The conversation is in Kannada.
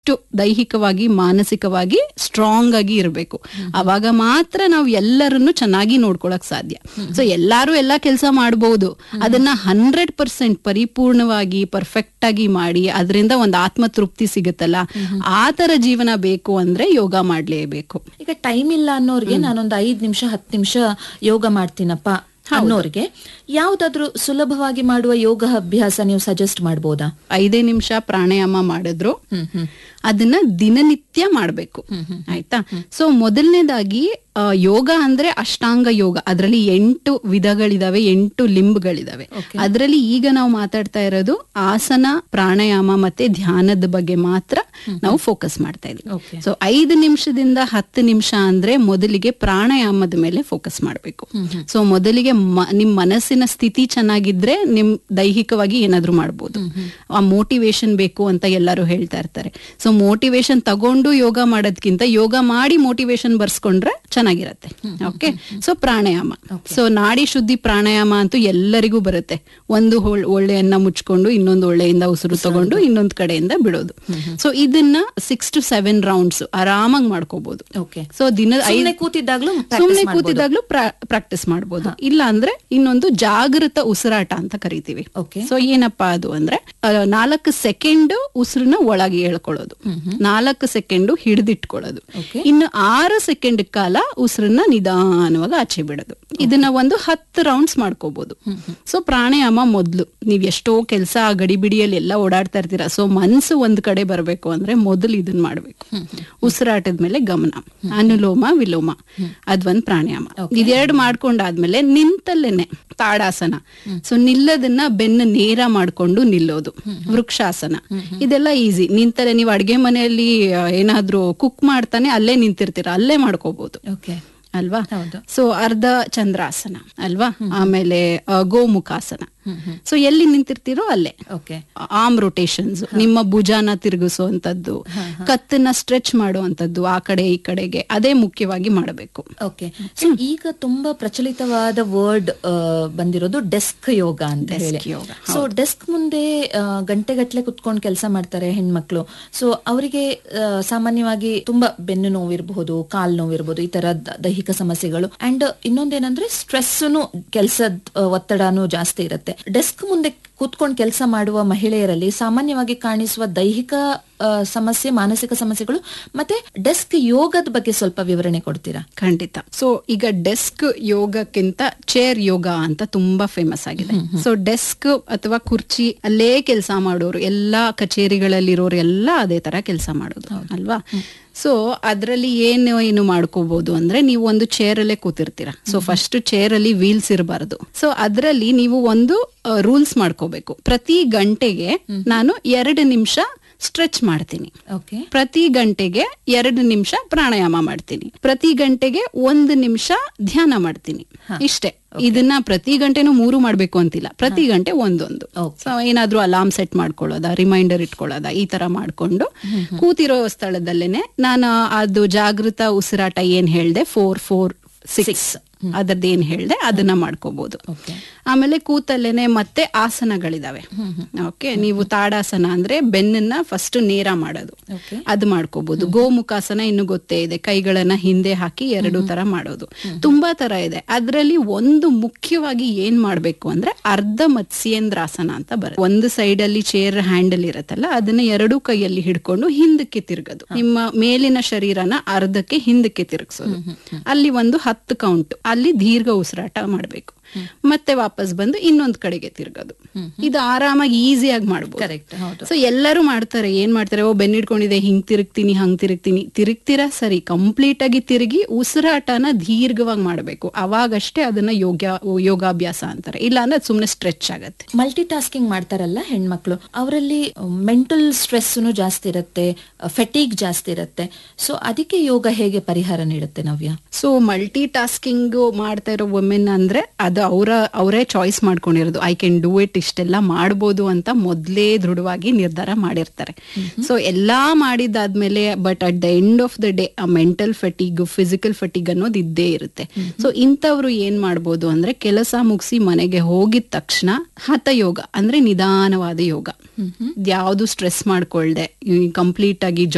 ಅಷ್ಟು ದೈಹಿಕವಾಗಿ ಮಾನಸಿಕವಾಗಿ ಸ್ಟ್ರಾಂಗ್ ಆಗಿ ಇರಬೇಕು ಅವಾಗ ಮಾತ್ರ ನಾವು ಎಲ್ಲರನ್ನು ಚೆನ್ನಾಗಿ ನೋಡ್ಕೊಳಕ್ ಸಾಧ್ಯ ಸೊ ಎಲ್ಲಾರು ಎಲ್ಲಾ ಕೆಲಸ ಮಾಡಬಹುದು ಅದನ್ನ ಹಂಡ್ರೆಡ್ ಪರ್ಸೆಂಟ್ ಪರಿಪೂರ್ಣವಾಗಿ ಪರ್ಫೆಕ್ಟ್ ಆಗಿ ಮಾಡಿ ಅದರಿಂದ ಒಂದು ಆತ್ಮತೃಪ್ತಿ ಸಿಗುತ್ತಲ್ಲ ಆ ತರ ಜೀವನ ಬೇಕು ಅಂದ್ರೆ ಯೋಗ ಮಾಡ್ಲೇಬೇಕು ಈಗ ಟೈಮ್ ಇಲ್ಲ ಅನ್ನೋರ್ಗೆ ನಾನೊಂದು ಐದ್ ನಿಮಿಷ ಹತ್ತು ನಿಮಿಷ ಯೋಗ ಮಾಡ್ತೀನಪ್ಪ ಅನ್ನೋರ್ಗೆ ಯಾವ್ದಾದ್ರು ಸುಲಭವಾಗಿ ಮಾಡುವ ಯೋಗ ಅಭ್ಯಾಸ ನೀವು ಸಜೆಸ್ಟ್ ಮಾಡ್ಬೋದಾ ಐದೇ ನಿಮಿಷ ಪ್ರಾಣಾಯಾಮ ಮಾಡಿದ್ರು ಹ್ಮ್ ಹ್ಮ್ ಅದನ್ನ ದಿನನಿತ್ಯ ಮಾಡ್ಬೇಕು ಆಯ್ತಾ ಸೊ ಮೊದಲನೇದಾಗಿ ಆ, ಯೋಗ ಅಂದ್ರೆ ಅಷ್ಟಾಂಗ ಯೋಗ ಅದರಲ್ಲಿ ಎಂಟು ವಿಧಗಳಿದಾವೆ ಎಂಟು ಲಿಂಬ್ಗಳಿದಾವೆ ಅದರಲ್ಲಿ ಈಗ ನಾವು ಮಾತಾಡ್ತಾ ಇರೋದು ಆಸನ ಪ್ರಾಣಾಯಾಮ ಮತ್ತೆ ಧ್ಯಾನದ ಬಗ್ಗೆ ಮಾತ್ರ ನಾವು ಫೋಕಸ್ ಮಾಡ್ತಾ ಇದೀವಿ Okay. ಸೊ ಐದು ನಿಮಿಷದಿಂದ ಹತ್ತು ನಿಮಿಷ ಅಂದ್ರೆ ಮೊದಲಿಗೆ ಪ್ರಾಣಾಯಾಮದ ಮೇಲೆ ಫೋಕಸ್ ಮಾಡಬೇಕು ಸೊ ಮೊದಲಿಗೆ ಮ- ನಿಮ್ ಮನಸ್ಸಿನ ಸ್ಥಿತಿ ಚೆನ್ನಾಗಿದ್ರೆ ನಿಮ್ ದೈಹಿಕವಾಗಿ ಏನಾದ್ರೂ ಮಾಡ್ಬೋದು ಆ ಮೋಟಿವೇಶನ್ ಬೇಕು ಅಂತ ಎಲ್ಲರೂ ಹೇಳ್ತಾ ಇರ್ತಾರೆ ಸೊ ಮೋಟಿವೇಶನ್ ತಗೊಂಡು ಯೋಗ ಮಾಡೋದ್ಕಿಂತ ಯೋಗ ಮಾಡಿ ಮೋಟಿವೇಶನ್ ಬರ್ಸ್ಕೊಂಡ್ರೆ ಚೆನ್ನಾಗಿರತ್ತೆ ಓಕೆ ಸೊ ಪ್ರಾಣಾಯಾಮ ಸೊ ನಾಡಿ ಶುದ್ಧಿ ಪ್ರಾಣಾಯಾಮ ಅಂತೂ ಎಲ್ಲರಿಗೂ ಬರುತ್ತೆ ಒಂದು ಹೊಳ್- ಒಳ್ಳೆಯನ್ನ ಮುಚ್ಕೊಂಡು ಇನ್ನೊಂದು ಒಳ್ಳೆಯಿಂದ ಉಸಿರು ತಗೊಂಡು ಇನ್ನೊಂದ್ ಕಡೆಯಿಂದ ಬಿಡೋದು ಸೊ ಇದನ್ನ ಸಿಕ್ಸ್ ಟು ಸೆವೆನ್ ರೌಂಡ್ಸ್ ಆರಾಮಾಗಿ ಮಾಡ್ಕೋಬಹುದು ಓಕೆ ಸೊ ದಿನ ಸುಮ್ನೆ ಕೂತಿದ್ದಾಗ್ಲೂ practice ಸುಮ್ನೆ ಮಾಡ್ಬೋದು. ಕೂತಿದಾಗ್ಲೂ ಪ್ರಾಕ್ಟೀಸ್ ಮಾಡಬಹುದು ಇಲ್ಲ ಅಂದ್ರೆ ಇನ್ನೊಂದು ಜಾಗೃತ ಉಸಿರಾಟ ಅಂತ ಕರಿತೀವಿ Okay. ಸೊ ಏನಪ್ಪಾ ಅದು ಅಂದ್ರೆ ಆ, ನಾಲ್ಕು ಸೆಕೆಂಡ್ ಉಸಿರನ್ನ ಒಳಗೆ ಎಳ್ಕೊಳ್ಳೋದು ನಾಲ್ಕು ಸೆಕೆಂಡ್ ಹಿಡಿದಿಟ್ಕೊಳ್ಳೋದು Okay. ಇನ್ನು ಆರು ಸೆಕೆಂಡ್ ಕಾಲ ಉಸಿರನ್ನ ನಿಧಾನವಾಗಿ ಆಚೆ ಬಿಡೋದು ಇದನ್ನ ಒಂದು ಹತ್ತು ರೌಂಡ್ಸ್ ಮಾಡ್ಕೋಬಹುದು ಸೊ ಪ್ರಾಣಾಯಾಮ ಮೊದ್ಲು ನೀವ್ ಎಷ್ಟೋ ಕೆಲಸ ಗಡಿಬಿಡಿಯಲ್ಲಿ ಎಲ್ಲ ಓಡಾಡ್ತಾ ಇರ್ತೀರಾ ಸೊ ಮನ್ಸು ಒಂದ್ ಕಡೆ ಬರ್ಬೇಕು ಅಂದ್ರೆ ಮೊದಲು ಇದನ್ನ ಮಾಡ್ಬೇಕು ಉಸಿರಾಟದ ಮೇಲೆ ಗಮನ ಅನುಲೋಮ ವಿಲೋಮ ಅದೊಂದ್ ಪ್ರಾಣಾಯಾಮ ಇದೆರಡು ಮಾಡ್ಕೊಂಡಾದ್ಮೇಲೆ ನಿಂತಲ್ಲೇನೆ ತಾಡಾಸನ ಸೊ ನಿಲ್ಲದನ್ನ ಬೆನ್ನು ನೇರ ಮಾಡ್ಕೊಂಡು ನಿಲ್ಲೋದು ವೃಕ್ಷಾಸನ ಇದೆಲ್ಲ ಈಸಿ ನಿಂತಲ್ಲೇ ನೀವು ಅಡ್ಗೆ ಮನೆಯಲ್ಲಿ ಆ, ಏನಾದ್ರೂ ಕುಕ್ ಮಾಡ್ತಾನೆ ಅಲ್ಲೇ ನಿಂತಿರ್ತೀರ ಅಲ್ಲೇ ಮಾಡ್ಕೋಬಹುದು ಓಕೆ ಅಲ್ವಾ ಹೌದು. ಸೊ ಅರ್ಧ ಚಂದ್ರಾಸನ ಅಲ್ವಾ ಆಮೇಲೆ ಆ, ಗೋಮುಖಾಸನ ಸೊ ಎಲ್ಲಿ ನಿಂತಿರ್ತೀರೋ ಅಲ್ಲೇ ಓಕೆ ಆರ್ಮ್ ರೊಟೇಷನ್ಸ್ ನಿಮ್ಮ ಭುಜಾನ ತಿರುಗಿಸುವಂತದ್ದು ಕತ್ತನ್ನ ಸ್ಟ್ರೆಚ್ ಮಾಡುವಂತದ್ದು ಆ ಕಡೆ ಈ ಕಡೆಗೆ ಅದೇ ಮುಖ್ಯವಾಗಿ ಮಾಡಬೇಕು ಓಕೆ ಸೊ ಈಗ ತುಂಬಾ ಪ್ರಚಲಿತವಾದ ವರ್ಡ್ ಬಂದಿರೋದು ಡೆಸ್ಕ್ ಯೋಗ ಅಂತ Desk ಹೇಳಿ ಯೋಗ, ಸೊ ಡೆಸ್ಕ್ ಮುಂದೆ ಆ, ಗಂಟೆಗಟ್ಲೆ ಕುತ್ಕೊಂಡು ಕೆಲಸ ಮಾಡ್ತಾರೆ ಹೆಣ್ಮಕ್ಳು ಸೊ ಅವರಿಗೆ ಸಾಮಾನ್ಯವಾಗಿ ತುಂಬಾ ಬೆನ್ನು ನೋವಿರಬಹುದು ಕಾಲ್ ನೋವಿರಬಹುದು ಈ ತರ ದ- ದೈಹಿಕ ಸಮಸ್ಯೆಗಳು ಅಂಡ್ ಇನ್ನೊಂದೇನಂದ್ರೆ ಸ್ಟ್ರೆಸ್ನು ಕೆಲಸದ ಒತ್ತಡನೂ ಜಾಸ್ತಿ ಇರುತ್ತೆ ಡೆಸ್ಕ್ ಮುಂದೆ ಕೂತ್ಕೊಂಡು ಕೆಲಸ ಮಾಡುವ ಮಹಿಳೆಯರಲ್ಲಿ ಸಾಮಾನ್ಯವಾಗಿ ಕಾಣಿಸುವ ದೈಹಿಕ ಆ, ಸಮಸ್ಯೆ ಮಾನಸಿಕ ಸಮಸ್ಯೆಗಳು ಮತ್ತೆ ಡೆಸ್ಕ್ ಯೋಗದ ಬಗ್ಗೆ ಸ್ವಲ್ಪ ವಿವರಣೆ ಕೊಡ್ತೀರಾ ಖಂಡಿತ ಸೊ ಈಗ ಡೆಸ್ಕ್ ಯೋಗಕ್ಕಿಂತ ಚೇರ್ ಯೋಗ ಅಂತ ತುಂಬಾ ಫೇಮಸ್ ಆಗಿದೆ ಸೊ ಡೆಸ್ಕ್ ಅಥವಾ ಕುರ್ಚಿ ಅಲ್ಲೇ ಕೆಲಸ ಮಾಡೋರು ಎಲ್ಲಾ ಕಚೇರಿಗಳಲ್ಲಿರೋರು ಎಲ್ಲ ಅದೇ ತರ ಕೆಲಸ ಮಾಡೋದು ಅಲ್ವಾ ಸೊ ಅದ್ರಲ್ಲಿ ಏನು ಏನು ಮಾಡ್ಕೋಬಹುದು ಅಂದ್ರೆ ನೀವು ಒಂದು ಚೇರ್ ಅಲ್ಲೇ ಕೂತಿರ್ತೀರಾ ಸೊ ಫಸ್ಟ್ ಚೇರ್ ಅಲ್ಲಿ ವೀಲ್ಸ್ ಇರಬಾರದು ಸೊ ಅದ್ರಲ್ಲಿ ನೀವು ಒಂದು ರೂಲ್ಸ್ ಮಾಡ್ಕೋಬೇಕು ಪ್ರತಿ ಗಂಟೆಗೆ ನಾನು ಎರಡು ನಿಮಿಷ ಸ್ಟ್ರೆಚ್ ಮಾಡ್ತೀನಿ ಓಕೆ ಪ್ರತಿ ಗಂಟೆಗೆ ಎರಡು ನಿಮಿಷ ಪ್ರಾಣಾಯಾಮ ಮಾಡ್ತೀನಿ ಪ್ರತಿ ಗಂಟೆಗೆ ಒಂದು ನಿಮಿಷ ಧ್ಯಾನ ಮಾಡ್ತೀನಿ ಇಷ್ಟೇ ಇದನ್ನ ಪ್ರತಿ ಗಂಟೆನೂ ಮೂರು ಮಾಡ್ಬೇಕು ಅಂತಿಲ್ಲ ಪ್ರತಿ ಗಂಟೆ ಒಂದೊಂದು Okay. ಸೊ ಏನಾದ್ರೂ ಅಲಾರ್ಮ್ ಸೆಟ್ ಮಾಡ್ಕೊಳ್ಳೋದ ರಿಮೈಂಡರ್ ಇಟ್ಕೊಳ್ಳೋದ ಈ ತರ ಮಾಡ್ಕೊಂಡು ಕೂತಿರೋ ಸ್ಥಳದಲ್ಲೇನೆ ನಾನು ಅದು ಜಾಗೃತ ಉಸಿರಾಟ ಏನ್ ಹೇಳ್ದೆ ಫೋರ್ ಫೋರ್ ಸಿಕ್ಸ್ ಅದರದ್ದು ಏನ್ ಹೇಳ್ದೆ ಅದನ್ನ ಮಾಡ್ಕೋಬಹುದು ಓಕೆ ಆಮೇಲೆ ಕೂತಲ್ಲೇನೆ ಮತ್ತೆ ಆಸನಗಳಿದಾವೆ ಓಕೆ ನೀವು ತಾಡಾಸನ ಅಂದ್ರೆ ಬೆನ್ನನ್ನ ಫಸ್ಟ್ ನೇರ ಮಾಡೋದು ಓಕೆ ಅದು ಮಾಡ್ಕೋಬಹುದು ಗೋಮುಖಾಸನ ಇನ್ನು ಗೊತ್ತೇ ಇದೆ ಕೈಗಳನ್ನ ಹಿಂದೆ ಹಾಕಿ ಎರಡು ತರ ಮಾಡೋದು ತುಂಬಾ ತರ ಇದೆ ಅದ್ರಲ್ಲಿ ಒಂದು ಮುಖ್ಯವಾಗಿ ಏನ್ ಮಾಡ್ಬೇಕು ಅಂದ್ರೆ ಅರ್ಧ ಮತ್ಸ್ಯೇಂದ್ರಾಸನ ಅಂತ ಬರುತ್ತೆ ಒಂದು ಸೈಡ್ ಅಲ್ಲಿ ಚೇರ್ ಹ್ಯಾಂಡಲ್ ಇರತ್ತಲ್ಲ ಅದನ್ನ ಎರಡು ಕೈಯಲ್ಲಿ ಹಿಡ್ಕೊಂಡು ಹಿಂದಕ್ಕೆ ತಿರುಗೋದು ನಿಮ್ಮ ಮೇಲಿನ ಶರೀರನ ಅರ್ಧಕ್ಕೆ ಹಿಂದಕ್ಕೆ ತಿರುಗಿಸೋದು ಅಲ್ಲಿ ಒಂದು ಹತ್ತು ಕೌಂಟ್ ಅಲ್ಲಿ ದೀರ್ಘ ಉಸಿರಾಟ ಮಾಡ್ಬೇಕು ಮತ್ತೆ ವಾಪಸ್ ಬಂದು ಇನ್ನೊಂದ್ ಕಡೆಗೆ ತಿರ್ಗೋದು ಇದು ಆರಾಮಾಗಿ ಈಸಿಯಾಗಿ ಮಾಡ್ಬೋದು ಕರೆಕ್ಟ್ ಹೌದು ಸೊ ಎಲ್ಲರೂ ಮಾಡ್ತಾರೆ ಏನ್ ಮಾಡ್ತಾರೆ ಓ ಬೆನ್ನಿಡ್ಕೊಂಡಿದೆ ಹಿಂಗ್ ತಿರುಗ್ತೀನಿ ಹಂಗ್ ತಿರುಗ್ತೀನಿ ತಿರುಗ್ತೀರಾ ಸರಿ ಕಂಪ್ಲೀಟ್ ಆಗಿ ತಿರುಗಿ ಉಸಿರಾಟನ ದೀರ್ಘವಾಗಿ ಮಾಡಬೇಕು ಅವಾಗಷ್ಟೇ ಅದನ್ನ ಯೋಗ ಯೋಗಾಭ್ಯಾಸ ಅಂತಾರೆ ಇಲ್ಲ ಅಂದ್ರೆ ಸುಮ್ನೆ ಸ್ಟ್ರೆಚ್ ಆಗತ್ತೆ ಮಲ್ಟಿ ಟಾಸ್ಕಿಂಗ್ ಮಾಡ್ತಾರಲ್ಲ ಹೆಣ್ಮಕ್ಳು ಅವರಲ್ಲಿ ಮೆಂಟಲ್ ಸ್ಟ್ರೆಸ್ ಜಾಸ್ತಿ ಇರುತ್ತೆ ಫೆಟೀಗ್ ಜಾಸ್ತಿ ಇರುತ್ತೆ ಸೊ ಅದಕ್ಕೆ ಯೋಗ ಹೇಗೆ ಪರಿಹಾರ ನೀಡುತ್ತೆ ನವ್ಯ ಸೊ ಮಲ್ಟಿ ಟಾಸ್ಕಿಂಗ್ ಮಾಡ್ತಾ ಇರೋ ವುಮೆನ್ ಅಂದ್ರೆ ಅದು ಅವರ ಅವರೇ ಚಾಯ್ಸ್ ಮಾಡ್ಕೊಂಡಿರೋದು ಐ ಕ್ಯಾನ್ ಡೂ ಇಟ್ ಇಷ್ಟೆಲ್ಲ ಮಾಡ್ಬೋದು ಅಂತ ಮೊದ್ಲೇ ದೃಢವಾಗಿ ನಿರ್ಧಾರ ಮಾಡಿರ್ತಾರೆ ಸೊ ಎಲ್ಲಾ ಮಾಡಿದಾದ್ಮೇಲೆ but at the end of the day ಆ ಮೆಂಟಲ್ ಫಟಿಗ್ ಫಿಸಿಕಲ್ ಫಟಿಗ್ ಅನ್ನೋದು ಇದ್ದೇ ಇರುತ್ತೆ ಸೊ ಇಂಥವ್ರು ಏನ್ ಮಾಡ್ಬೋದು ಅಂದ್ರೆ ಕೆಲಸ ಮುಗಿಸಿ ಮನೆಗೆ ಹೋಗಿದ ತಕ್ಷಣ ಹಠಯೋಗ ಅಂದ್ರೆ ನಿಧಾನವಾದ ಯೋಗ ಯಾವುದು ಸ್ಟ್ರೆಸ್ ಮಾಡ್ಕೊಳ್ದೆ ಕಂಪ್ಲೀಟ್ ಆಗಿ